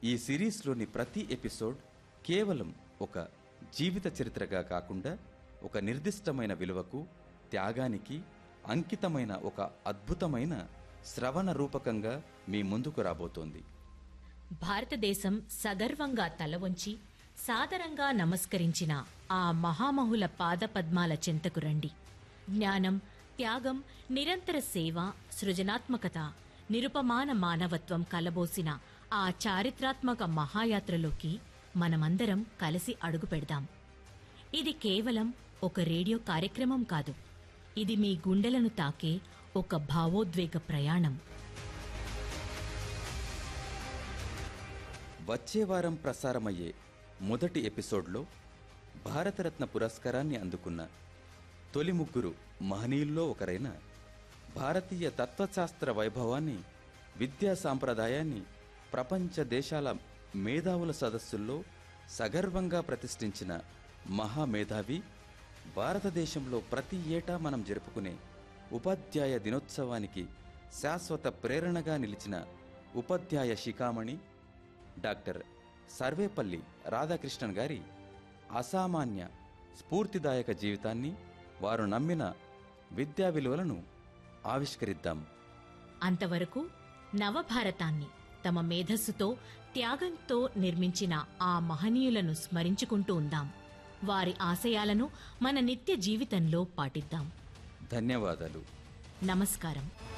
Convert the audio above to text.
ఈ సిరీస్లోని ప్రతి ఎపిసోడ్ కేవలం ఒక జీవిత చరిత్రగా కాకుండా ఒక నిర్దిష్టమైన విలువకు త్యాగానికి అంకితమైన ఒక అద్భుతమైన శ్రవణ రూపకంగా మీ ముందుకు రాబోతోంది భారతదేశం సగర్వంగా తల వంచి సాదరంగా నమస్కరించిన ఆ మహామహుల పాదపద్మాల చెంతకు రండి జ్ఞానం త్యాగం నిరంతర సేవ సృజనాత్మకత నిరుపమాన మానవత్వం కలబోసిన ఆ చారిత్రాత్మక మహాయాత్రలోకి మనమందరం కలిసి అడుగు పెడదాం ఇది కేవలం ఒక రేడియో కార్యక్రమం కాదు ఇది మీ గుండెలను తాకే ఒక భావోద్వేగ ప్రయాణం వచ్చే వారం ప్రసారమయ్యే మొదటి ఎపిసోడ్లో భారతరత్న పురస్కారాన్ని అందుకున్న తొలి ముగ్గురు మహనీయుల్లో ఒకరైన భారతీయ తత్వశాస్త్ర వైభవాన్ని విద్యా సాంప్రదాయాన్ని ప్రపంచ దేశాల మేధావుల సదస్సుల్లో సగర్వంగా ప్రతిష్ఠించిన మహామేధావి భారతదేశంలో ప్రతి ఏటా మనం జరుపుకునే ఉపాధ్యాయ దినోత్సవానికి శాశ్వత ప్రేరణగా నిలిచిన ఉపాధ్యాయ శిఖామణి డాక్టర్ సర్వేపల్లి రాధాకృష్ణన్ గారి అసామాన్య స్ఫూర్తిదాయక జీవితాన్ని వారు నమ్మిన విద్యా విలువలను ఆవిష్కరిద్దాం అంతవరకు నవభారతాన్ని తమ మేధస్సుతో త్యాగంతో నిర్మించిన ఆ మహనీయులను స్మరించుకుంటూ ఉందాం వారి ఆశయాలను మన నిత్య జీవితంలో పాటిద్దాం ధన్యవాదాలు నమస్కారం